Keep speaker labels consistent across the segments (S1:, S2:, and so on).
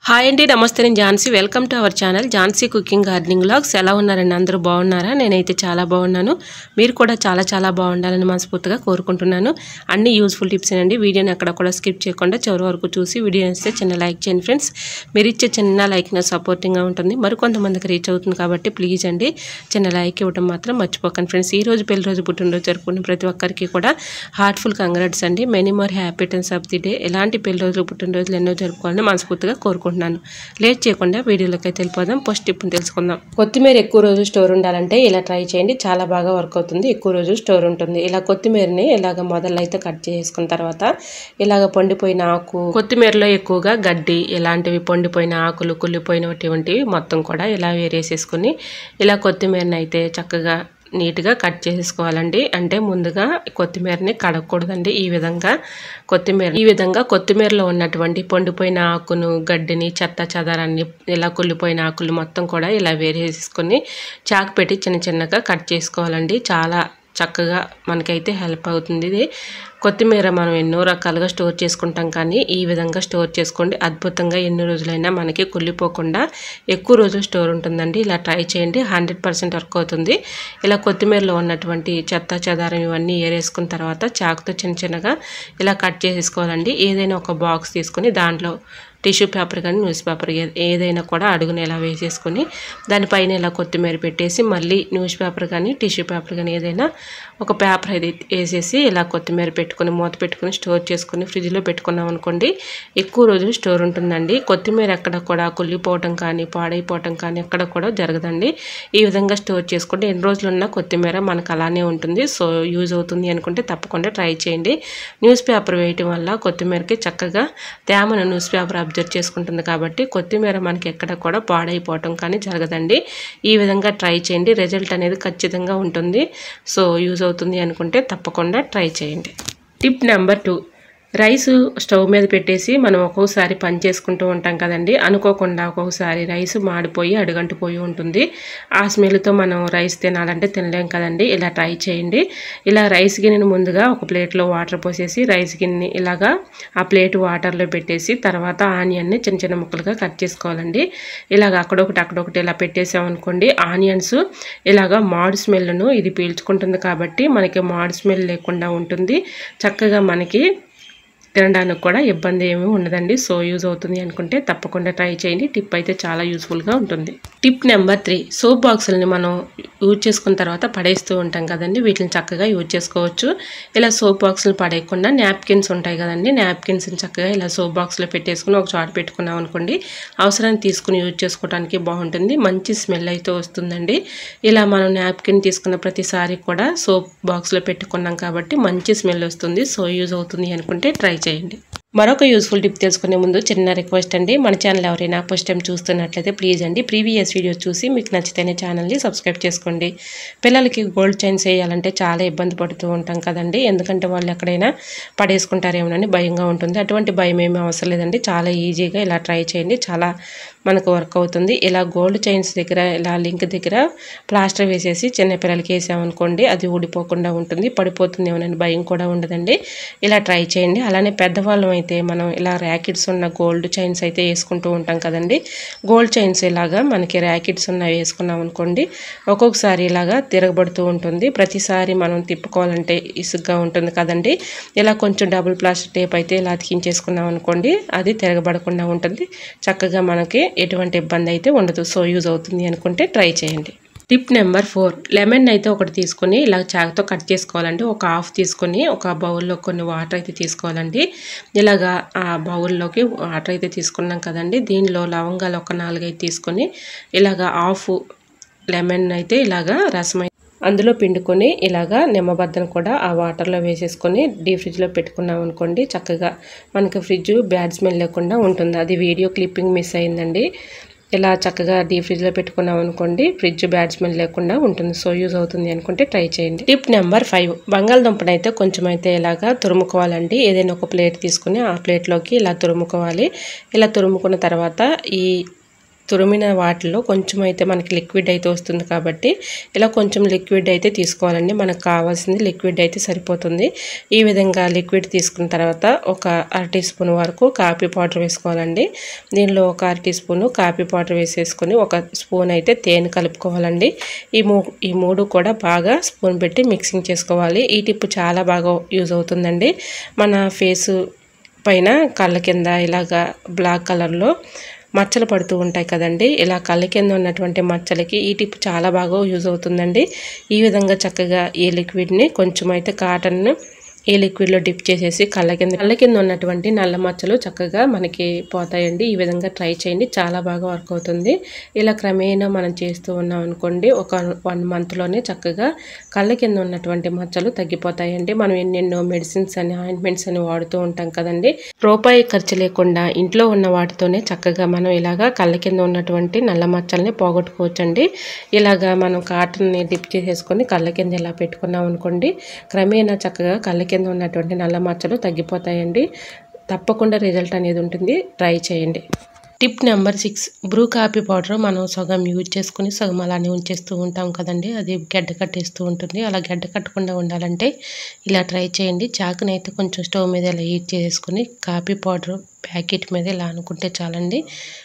S1: hi అండి నమస్తే నేను Jhansi welcome to our channel Jhansi cooking gardening vlogs ఎలా ఉన్నారండి అందరూ బాగున్నారా నేనైతే చాలా బాగున్నాను మీరు కూడా చాలా చాలా బాగుండాలని మనస్ఫూర్తిగా కోరుకుంటున్నాను అన్ని యూస్ఫుల్ టిప్స్ అండి వీడియోని అక్కడ కూడా స్కిప్ చేయకుండా చివరి వరకు చూసి వీడియో ఇస్తే చిన్న లైక్ చేయండి ఫ్రెండ్స్ మీరు ఇచ్చే చిన్న లైక్ నా సపోర్టింగ్గా ఉంటుంది మరికొంతమందికి రీచ్ అవుతుంది కాబట్టి ప్లీజ్ అండి చిన్న లైక్ ఇవ్వడం మాత్రం మర్చిపోకండి ఫ్రెండ్స్ ఈ రోజు పెళ్లి రోజు పుట్టినరోజు జరుపుకున్న ప్రతి ఒక్కరికి కూడా హార్ట్ఫుల్ కంగ్రాట్స్ అండి many more happy returns of the day ఎలాంటి పెళ్లి రోజులు పుట్టినరోజులు ఎన్నో జరుపుకోవాలని మనస్ఫూర్తిగా కోరుకుంటున్నాను లేట్ చేయకుండా వీడియోలోకి అయితే వెళ్ళిపోదాం ఫస్ట్ టిప్ని తెలుసుకుందాం కొత్తిమీర ఎక్కువ రోజు స్టోర్ ఉండాలంటే ఇలా ట్రై చేయండి చాలా బాగా వర్క్ అవుతుంది ఎక్కువ రోజు స్టోర్ ఉంటుంది ఇలా కొత్తిమీరని ఇలాగ మొదలు అయితే కట్ చేసుకున్న తర్వాత ఇలాగ పండిపోయిన ఆకు కొత్తిమీరలో ఎక్కువగా గడ్డి ఇలాంటివి పండిపోయిన ఆకులు కుళ్ళిపోయినటువంటివి మొత్తం కూడా ఇలా వేరేసేసుకుని ఇలా కొత్తిమీరని అయితే చక్కగా నీట్గా కట్ చేసుకోవాలండి అంటే ముందుగా కొత్తిమీరని కడగకూడదండి ఈ విధంగా కొత్తిమీర ఈ విధంగా కొత్తిమీరలో ఉన్నటువంటి పండిపోయిన ఆకును గడ్డిని చెత్త చెదారాన్ని ఇలా కుళ్ళిపోయిన ఆకులు మొత్తం కూడా ఇలా వేరేసుకొని చాకు పెట్టి చిన్న చిన్నగా కట్ చేసుకోవాలండి చాలా చక్కగా మనకైతే హెల్ప్ అవుతుంది ఇది కొత్తిమీర మనం ఎన్నో రకాలుగా స్టోర్ చేసుకుంటాం కానీ ఈ విధంగా స్టోర్ చేసుకోండి అద్భుతంగా ఎన్ని రోజులైనా మనకి కుళ్ళిపోకుండా ఎక్కువ రోజులు స్టోర్ ఉంటుందండి ఇలా ట్రై చేయండి హండ్రెడ్ పర్సెంట్ వర్క్ అవుతుంది ఇలా కొత్తిమీరలో ఉన్నటువంటి చెత్త చెదారం ఇవన్నీ ఏరేసుకున్న తర్వాత చాకుతో చిన్న చిన్నగా ఇలా కట్ చేసేసుకోవాలండి ఏదైనా ఒక బాక్స్ తీసుకొని దాంట్లో టిష్యూ పేపర్ కానీ న్యూస్ పేపర్ ఏ- ఏదైనా కూడా అడుగున ఇలా వేసేసుకొని దానిపైన ఇలా కొత్తిమీర పెట్టేసి మళ్ళీ న్యూస్ పేపర్ కానీ టిష్యూ పేపర్ కానీ ఏదైనా ఒక పేపర్ అది వేసేసి ఇలా కొత్తిమీర పెట్టుకొని మూత పెట్టుకొని స్టోర్ చేసుకొని ఫ్రిడ్జ్లో పెట్టుకున్నాం అనుకోండి ఎక్కువ రోజులు స్టోర్ ఉంటుందండి కొత్తిమీర ఎక్కడ కూడా కుళ్ళిపోవటం కానీ పాడైపోవటం కానీ ఎక్కడ కూడా జరగదండి ఈ విధంగా స్టోర్ చేసుకుంటే ఎన్ని రోజులు ఉన్నా కొత్తిమీర మనకు అలానే ఉంటుంది సో యూజ్ అవుతుంది అనుకుంటే తప్పకుండా ట్రై చేయండి న్యూస్ పేపర్ వేయటం వల్ల కొత్తిమీరకి చక్కగా తేమను న్యూస్ పేపర్ అబ్జర్వ్ చేసుకుంటుంది కాబట్టి కొత్తిమీర మనకి ఎక్కడ కూడా పాడైపోవటం కానీ జరగదండి ఈ విధంగా ట్రై చేయండి రిజల్ట్ అనేది ఖచ్చితంగా ఉంటుంది సో యూజ్ అవుతుంది అనుకుంటే తప్పకుండా ట్రై చేయండి tip number two rice stove మీద పెట్టేసి మనం ఒక్కొక్కసారి పని చేసుకుంటూ ఉంటాం కదండి అనుకోకుండా ఒక్కొక్కసారి రైస్ మాడిపోయి అడుగంటిపోయి ఉంటుంది ఆ స్మెల్తో మనం రైస్ తినాలంటే తినలేం కదండి ఇలా ట్రై చేయండి ఇలా రైస్ గిన్నెని ముందుగా ఒక ప్లేట్లో వాటర్ పోసేసి రైస్ గిన్నెని ఇలాగా ఆ ప్లేట్ వాటర్లో పెట్టేసి తర్వాత ఆనియన్ని చిన్న చిన్న ముక్కలుగా కట్ చేసుకోవాలండి ఇలాగ అక్కడొకటి అక్కడొకటి ఇలా పెట్టేసామనుకోండి ఆనియన్స్ ఇలాగా మాడు స్మెల్ను ఇది పీల్చుకుంటుంది కాబట్టి మనకి మాడు స్మెల్ లేకుండా ఉంటుంది చక్కగా మనకి తినడానికి కూడా ఇబ్బంది ఏమీ ఉండదండి సో యూజ్ అవుతుంది అనుకుంటే తప్పకుండా ట్రై చేయండి టిప్ అయితే చాలా యూస్ఫుల్గా ఉంటుంది టిప్ నెంబర్ త్రీ సోప్ బాక్సులని మనం యూజ్ చేసుకున్న తర్వాత పడేస్తూ ఉంటాం కదండి వీటిని చక్కగా యూజ్ చేసుకోవచ్చు ఇలా సోప్ బాక్సులు పడేయకుండా నాప్కిన్స్ ఉంటాయి కదండి నాప్కిన్స్ని చక్కగా ఇలా సోప్ బాక్స్లో పెట్టేసుకుని ఒక చోట పెట్టుకున్నాం అనుకోండి అవసరాన్ని తీసుకుని యూజ్ చేసుకోవడానికి బాగుంటుంది మంచి స్మెల్ అయితే వస్తుందండి ఇలా మనం నాప్కిన్ తీసుకున్న ప్రతిసారి కూడా సోప్ బాక్స్లో పెట్టుకున్నాం కాబట్టి మంచి స్మెల్ వస్తుంది సో యూజ్ అవుతుంది అనుకుంటే ట్రై చేయండి మరొక యూస్ఫుల్ టిప్ తెలుసుకునే ముందు చిన్న రిక్వెస్ట్ అండి మన ఛానల్ ఎవరైనా ఫస్ట్ టైం చూస్తున్నట్లయితే ప్లీజ్ అండి ప్రీవియస్ వీడియోస్ చూసి మీకు నచ్చితేనే ఛానల్ని సబ్స్క్రైబ్ చేసుకోండి పిల్లలకి గోల్డ్ చైన్స్ వేయాలంటే చాలా ఇబ్బంది పడుతూ ఉంటాం కదండి ఎందుకంటే వాళ్ళు ఎక్కడైనా పడేసుకుంటారేమోనని భయంగా ఉంటుంది అటువంటి భయం ఏమీ అవసరం లేదండి చాలా ఈజీగా ఇలా ట్రై చేయండి చాలా మనకు వర్క్ అవుతుంది ఇలా గోల్డ్ చైన్స్ దగ్గర ఇలా లింక్ దగ్గర ప్లాస్టర్ వేసేసి చిన్న పిల్లలకి వేసామనుకోండి అది ఊడిపోకుండా ఉంటుంది పడిపోతుంది ఏమోనని భయం కూడా ఉండదండి ఇలా ట్రై చేయండి అలానే పెద్దవాళ్ళం అయితే మనం ఇలా ర్యాకెట్స్ ఉన్న గోల్డ్ చైన్స్ అయితే వేసుకుంటూ ఉంటాం కదండి గోల్డ్ చైన్స్ ఇలాగా మనకి ర్యాకెట్స్ ఉన్న వేసుకున్నాం అనుకోండి ఒక్కొక్కసారి ఇలాగా తిరగబడుతూ ఉంటుంది ప్రతిసారి మనం తిప్పుకోవాలంటే ఇసుగ్గా ఉంటుంది కదండి ఇలా కొంచెం డబుల్ ప్లాస్టర్ టేప్ అయితే ఇలా అతికించేసుకున్నాం అనుకోండి అది తిరగబడకుండా ఉంటుంది చక్కగా మనకి ఎటువంటి ఇబ్బంది అయితే ఉండదు సో యూజ్ అవుతుంది అనుకుంటే ట్రై చేయండి టిప్ నెంబర్ ఫోర్ లెమన్ అయితే ఒకటి తీసుకొని ఇలా చాకుతో కట్ చేసుకోవాలండి ఒక హాఫ్ తీసుకొని ఒక బౌల్లో కొన్ని వాటర్ అయితే తీసుకోవాలండి ఇలాగా ఆ బౌల్లోకి వాటర్ అయితే తీసుకున్నాం కదండి దీనిలో లవంగాలు ఒక నాలుగైదు తీసుకొని ఇలాగా హాఫ్ లెమన్ అయితే ఇలాగా రసం అయితే అందులో పిండుకొని ఇలాగా నిమ్మబద్దను కూడా ఆ వాటర్లో వేసేసుకొని డీప్ ఫ్రిడ్జ్లో పెట్టుకున్నాం అనుకోండి చక్కగా మనకి ఫ్రిడ్జ్ బ్యాడ్ స్మెల్ లేకుండా ఉంటుంది అది వీడియో క్లిప్పింగ్ మిస్ అయిందండి ఇలా చక్కగా డీప్ ఫ్రిడ్జ్లో పెట్టుకున్నాం అనుకోండి ఫ్రిడ్జ్ బ్యాడ్ స్మెల్ లేకుండా ఉంటుంది సో యూజ్ అవుతుంది అనుకుంటే ట్రై చేయండి టిప్ నెంబర్ ఫైవ్ బంగాళదుంపను అయితే కొంచెం అయితే ఇలాగా తురుముకోవాలండి ఏదైనా ఒక ప్లేట్ తీసుకుని ఆ ప్లేట్లోకి ఇలా తురుముకోవాలి ఇలా తురుముకున్న తర్వాత ఈ తురిమిన వాటిలో కొంచెం అయితే మనకి లిక్విడ్ అయితే వస్తుంది కాబట్టి ఇలా కొంచెం లిక్విడ్ అయితే తీసుకోవాలండి మనకు కావాల్సింది లిక్విడ్ అయితే సరిపోతుంది ఈ విధంగా లిక్విడ్ తీసుకున్న తర్వాత ఒక అర టీ స్పూన్ వరకు కాఫీ పౌడర్ వేసుకోవాలండి దీనిలో ఒక అర టీ స్పూన్ కాఫీ పౌడర్ వేసేసుకొని ఒక స్పూన్ అయితే తేనె కలుపుకోవాలండి ఈ మూ ఈ మూడు కూడా బాగా స్పూన్ పెట్టి మిక్సింగ్ చేసుకోవాలి ఈ టిప్ చాలా బాగా యూజ్ అవుతుందండి మన ఫేసు పైన కళ్ళ కింద ఇలాగా బ్లాక్ కలర్లో మచ్చలు పడుతూ ఉంటాయి కదండి ఇలా కళ్ళ కింద ఉన్నటువంటి మచ్చలకి ఈ టిప్ చాలా బాగా యూజ్ అవుతుందండి ఈ విధంగా చక్కగా ఈ లిక్విడ్ని కొంచెం అయితే కాటన్ ఈ లిక్విడ్లో డిప్ చేసేసి కళ్ళ కింద కళ్ళ కింద ఉన్నటువంటి నల్ల మచ్చలు చక్కగా మనకి పోతాయండి ఈ విధంగా ట్రై చేయండి చాలా బాగా వర్క్ అవుతుంది ఇలా క్రమేణా మనం చేస్తూ ఉన్నాం అనుకోండి ఒక వన్ మంత్లోనే చక్కగా కళ్ళ కింద ఉన్నటువంటి మచ్చలు తగ్గిపోతాయండి మనం ఎన్నెన్నో మెడిసిన్స్ అని ఆయింట్మెంట్స్ అని వాడుతూ ఉంటాం కదండి రూపాయి ఖర్చు లేకుండా ఇంట్లో ఉన్న వాటితోనే చక్కగా మనం ఇలాగా కళ్ళ కింద ఉన్నటువంటి నల్ల మచ్చల్ని పోగొట్టుకోవచ్చండి ఇలాగా మనం కాటన్ని డిప్ చేసేసుకొని కళ్ళ కింద ఇలా పెట్టుకున్నాం అనుకోండి క్రమేణా చక్కగా కళ్ళ కింద ఉన్నటువంటి నల్ల మచ్చలు తగ్గిపోతాయండి తప్పకుండా రిజల్ట్ అనేది ఉంటుంది ట్రై చేయండి tip number six Bru coffee powder మనం సగం యూజ్ చేసుకుని సగం అలానే ఉంచేస్తూ ఉంటాం కదండి అది గడ్డ కట్టేస్తూ ఉంటుంది అలా గడ్డ కట్టకుండా ఉండాలంటే ఇలా ట్రై చేయండి చాకునైతే కొంచెం స్టవ్ మీద ఇలా హీట్ చేసుకుని కాఫీ పౌడర్ ప్యాకెట్ మీద ఇలా అనుకుంటే చాలండి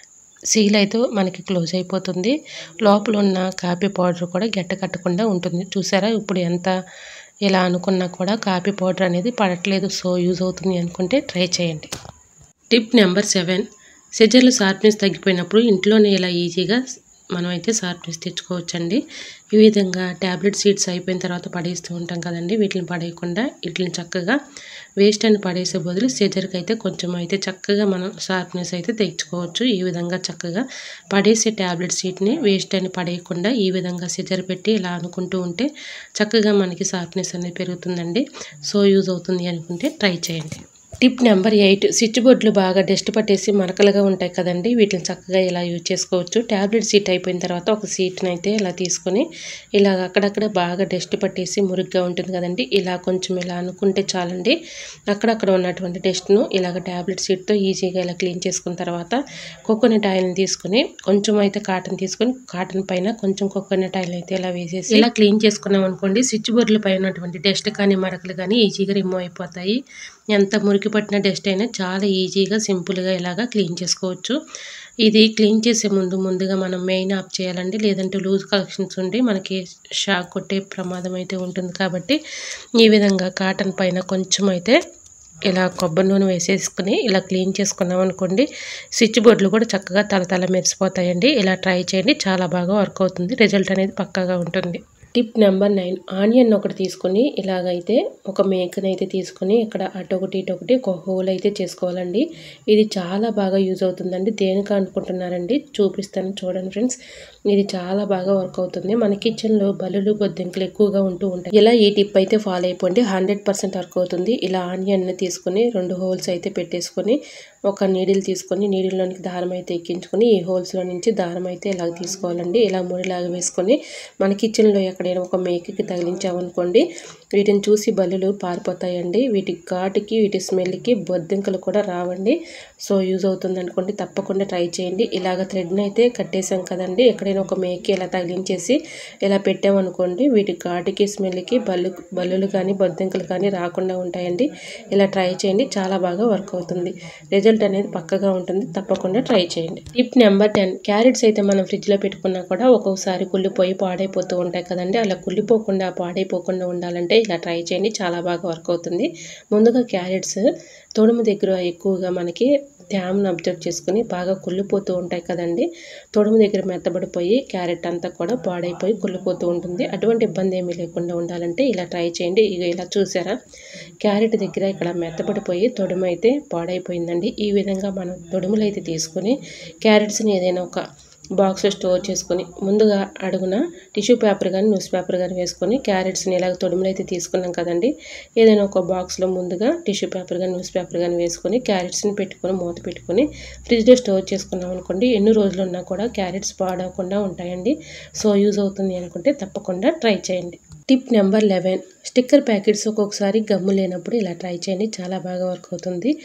S1: సీల్ అయితే మనకి క్లోజ్ అయిపోతుంది లోపల ఉన్న కాఫీ పౌడర్ కూడా గడ్డ కట్టకుండా ఉంటుంది చూసారా ఇప్పుడు ఎంత ఇలా అనుకున్నా కూడా కాఫీ పౌడర్ అనేది పడట్లేదు సో యూజ్ అవుతుంది అనుకుంటే ట్రై చేయండి టిప్ నెంబర్ సెవెన్ సిజర్లు షార్ప్నెస్ తగ్గిపోయినప్పుడు ఇంట్లోనే ఇలా ఈజీగా మనం అయితే షార్ప్నెస్ తెచ్చుకోవచ్చండి ఈ విధంగా ట్యాబ్లెట్ సీడ్స్ అయిపోయిన తర్వాత పడేస్తూ ఉంటాం కదండి వీటిని పడేయకుండా వీటిని చక్కగా వేస్ట్ అని పడేసే బదులు సిజర్కి అయితే కొంచెం అయితే చక్కగా మనం షార్ప్నెస్ అయితే తెచ్చుకోవచ్చు ఈ విధంగా చక్కగా పడేసే ట్యాబ్లెట్ సీట్ని వేస్ట్ అని పడేయకుండా ఈ విధంగా సిజర్ పెట్టి ఇలా అనుకుంటూ ఉంటే చక్కగా మనకి షార్ప్నెస్ అనేది పెరుగుతుందండి సో యూజ్ అవుతుంది అనుకుంటే ట్రై చేయండి టిప్ నెంబర్ ఎయిట్ స్విచ్ బోర్డులు బాగా డస్ట్ పట్టేసి మరకలుగా ఉంటాయి కదండి వీటిని చక్కగా ఇలా యూజ్ చేసుకోవచ్చు ట్యాబ్లెట్ సీట్ అయిపోయిన తర్వాత ఒక సీట్ని అయితే ఇలా తీసుకొని ఇలా అక్కడక్కడ బాగా డస్ట్ పట్టేసి మురిగ్గా ఉంటుంది కదండి ఇలా కొంచెం ఇలా అనుకుంటే చాలండి అక్కడక్కడ ఉన్నటువంటి డస్ట్ను ఇలాగ ట్యాబ్లెట్ సీట్తో ఈజీగా ఇలా క్లీన్ చేసుకున్న తర్వాత కోకోనట్ ఆయిల్ని తీసుకొని కొంచెం అయితే కాటన్ తీసుకొని కాటన్ పైన కొంచెం కోకోనట్ ఆయిల్ అయితే ఇలా వేసేసి ఇలా క్లీన్ చేసుకున్నాం అనుకోండి స్విచ్ బోర్డుల పైన ఉన్నటువంటి డస్ట్ కానీ మరకలు కానీ ఈజీగా రిమూవ్ అయిపోతాయి ఎంత మురికి పట్టిన డస్ట్ అయినా చాలా ఈజీగా సింపుల్గా ఇలాగా క్లీన్ చేసుకోవచ్చు ఇది క్లీన్ చేసే ముందు ముందుగా మనం మెయిన్ ఆఫ్ చేయాలండి లేదంటే లూజ్ కలెక్షన్స్ ఉండి మనకి షాక్ కొట్టే ప్రమాదం అయితే ఉంటుంది కాబట్టి ఈ విధంగా కాటన్ పైన కొంచెం అయితే ఇలా కొబ్బరి నూనె వేసేసుకుని ఇలా క్లీన్ చేసుకున్నాం అనుకోండి స్విచ్ బోర్డులు కూడా చక్కగా తలతల మెరిసిపోతాయండి ఇలా ట్రై చేయండి చాలా బాగా వర్క్ అవుతుంది రిజల్ట్ అనేది పక్కాగా ఉంటుంది టిప్ నెంబర్ నైన్ ఆనియన్ ఒకటి తీసుకొని ఇలాగైతే ఒక మేకని అయితే తీసుకొని ఇక్కడ అటు ఒకటి ఇటు ఒకటి ఒక హోల్ అయితే చేసుకోవాలండి ఇది చాలా బాగా యూజ్ అవుతుందండి దేనికి అనుకుంటున్నారండి చూపిస్తాను చూడండి ఫ్రెండ్స్ ఇది చాలా బాగా వర్క్ అవుతుంది మన కిచెన్లో బలులు బొద్దింకలు ఎక్కువగా ఉంటూ ఉంటాయి ఇలా ఈ టిప్ అయితే ఫాలో అయిపోండి హండ్రెడ్ పర్సెంట్ వర్క్ అవుతుంది ఇలా ఆనియన్ని తీసుకొని రెండు హోల్స్ అయితే పెట్టేసుకొని ఒక నీడిల్ తీసుకొని నీడిల్లోనికి దారం అయితే ఎక్కించుకొని ఈ హోల్స్లో నుంచి దారం అయితే ఇలాగ తీసుకోవాలండి ఇలా ముడిలాగా వేసుకొని మన కిచెన్లో ఎక్కడైనా ఒక మేకకి తగిలించామనుకోండి వీటిని చూసి బల్లులు పారిపోతాయండి వీటి ఘాటుకి వీటి స్మెల్కి బొద్దింకలు కూడా రావండి సో యూజ్ అవుతుంది అనుకోండి తప్పకుండా ట్రై చేయండి ఇలాగ థ్రెడ్ని అయితే కట్టేసాం కదండి ఎక్కడైనా ఒక మేకి ఇలా తగిలించేసి ఇలా పెట్టామనుకోండి వీటి ఘాటుకి స్మెల్కి బల్లు బల్లులు కానీ బొద్దింకలు కానీ రాకుండా ఉంటాయండి ఇలా ట్రై చేయండి చాలా బాగా వర్క్ అవుతుంది రిజల్ట్ అనేది పక్కగా ఉంటుంది తప్పకుండా ట్రై చేయండి టిప్ నెంబర్ టెన్ క్యారెట్స్ అయితే మనం ఫ్రిడ్జ్లో పెట్టుకున్నా కూడా ఒక్కొక్కసారి కుళ్ళిపోయి పాడైపోతూ ఉంటాయి కదండి అలా కుళ్ళిపోకుండా పాడైపోకుండా ఉండాలంటే ఇలా ట్రై చేయండి చాలా బాగా వర్క్ అవుతుంది ముందుగా క్యారెట్స్ తొడుము దగ్గర ఎక్కువగా మనకి తేమను అబ్జర్వ్ చేసుకుని బాగా కుళ్ళిపోతూ ఉంటాయి కదండి తొడుము దగ్గర మెత్తబడిపోయి క్యారెట్ అంతా కూడా పాడైపోయి కుళ్ళిపోతూ ఉంటుంది అటువంటి ఇబ్బంది ఏమీ లేకుండా ఉండాలంటే ఇలా ట్రై చేయండి ఇక ఇలా చూసారా క్యారెట్ దగ్గర ఇక్కడ మెత్తబడిపోయి తొడుము అయితే పాడైపోయిందండి ఈ విధంగా మనం తొడుములు అయితే తీసుకొని క్యారెట్స్ని ఏదైనా ఒక బాక్స్లో స్టోర్ చేసుకొని ముందుగా అడుగున టిష్యూ పేపర్ కానీ న్యూస్ పేపర్ కానీ వేసుకొని క్యారెట్స్ని ఇలాగ తొడుములు అయితే తీసుకున్నాం కదండి ఏదైనా ఒక బాక్స్లో ముందుగా టిష్యూ పేపర్ కానీ న్యూస్ పేపర్ కానీ వేసుకొని క్యారెట్స్ని పెట్టుకొని మూత పెట్టుకొని ఫ్రిడ్జ్లో స్టోర్ చేసుకున్నాం అనుకోండి ఎన్ని రోజులు ఉన్నా కూడా క్యారెట్స్ పాడవకుండా ఉంటాయండి సో యూజ్ అవుతుంది అనుకుంటే తప్పకుండా ట్రై చేయండి tip number eleven sticker packets ఒక్కొక్కసారి గమ్ము లేనప్పుడు ఇలా ట్రై చేయండి చాలా బాగా వర్క్ అవుతుంది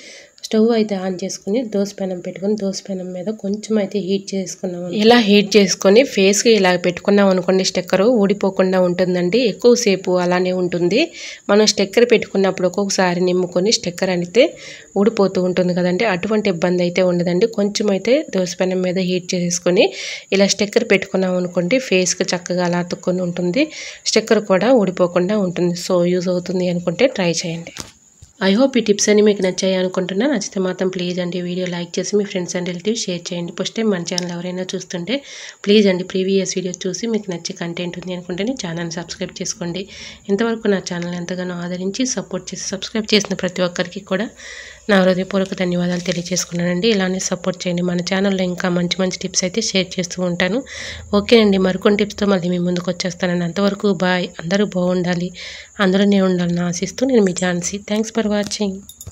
S1: స్టవ్ అయితే ఆన్ చేసుకుని దోశ పెనం పెట్టుకుని దోశ పెనం మీద కొంచెం అయితే హీట్ చేసుకున్నాం ఇలా హీట్ చేసుకొని ఫేస్కి ఇలా పెట్టుకున్నాం అనుకోండి స్టెక్కర్ ఊడిపోకుండా ఉంటుందండి ఎక్కువసేపు అలానే ఉంటుంది మనం స్టెక్కర్ పెట్టుకున్నప్పుడు ఒక్కొక్కసారి నిమ్ముకొని స్టెక్కర్ అయితే ఊడిపోతూ ఉంటుంది కదండి అటువంటి ఇబ్బంది అయితే ఉండదండి కొంచెం అయితే దోశ పెనం మీద హీట్ చేసుకొని ఇలా స్టెక్కర్ పెట్టుకున్నాం అనుకోండి ఫేస్కి చక్కగా అలా అతుక్కొని ఉంటుంది స్టెక్కర్ కూడా ఊడిపోకుండా ఉంటుంది సో యూజ్ అవుతుంది అనుకుంటే ట్రై చేయండి ఐ హోప్ ఈ టిప్స్ అన్ని మీకు నచ్చాయి అనుకుంటున్నా నచ్చితే మాత్రం ప్లీజ్ అండి వీడియో లైక్ చేసి మీ ఫ్రెండ్స్ అండ్ రిలేటివ్స్ షేర్ చేయండి ఫస్ట్ టైం మన ఛానల్ ఎవరైనా చూస్తుంటే ప్లీజ్ అండి ప్రీవియస్ వీడియోస్ చూసి మీకు నచ్చే కంటెంట్ ఉంది అనుకుంటేనే ఛానల్ని సబ్స్క్రైబ్ చేసుకోండి ఇంతవరకు నా ఛానల్ ఎంతగానో ఆదరించి సపోర్ట్ చేసి సబ్స్క్రైబ్ చేసిన ప్రతి ఒక్కరికి కూడా నా హృదయపూర్వక ధన్యవాదాలు తెలియజేసుకున్నానండి ఇలానే సపోర్ట్ చేయండి మన ఛానల్లో ఇంకా మంచి మంచి టిప్స్ అయితే షేర్ చేస్తూ ఉంటాను ఓకేనండి మరికొన్ని టిప్స్తో మళ్ళీ మీ ముందుకు వచ్చేస్తానండి అంతవరకు బాయ్ అందరూ బాగుండాలి అందరూ నేను ఉండాలని ఆశిస్తూ నేను మీ ఝాన్సీ థ్యాంక్స్ ఫర్ వాచింగ్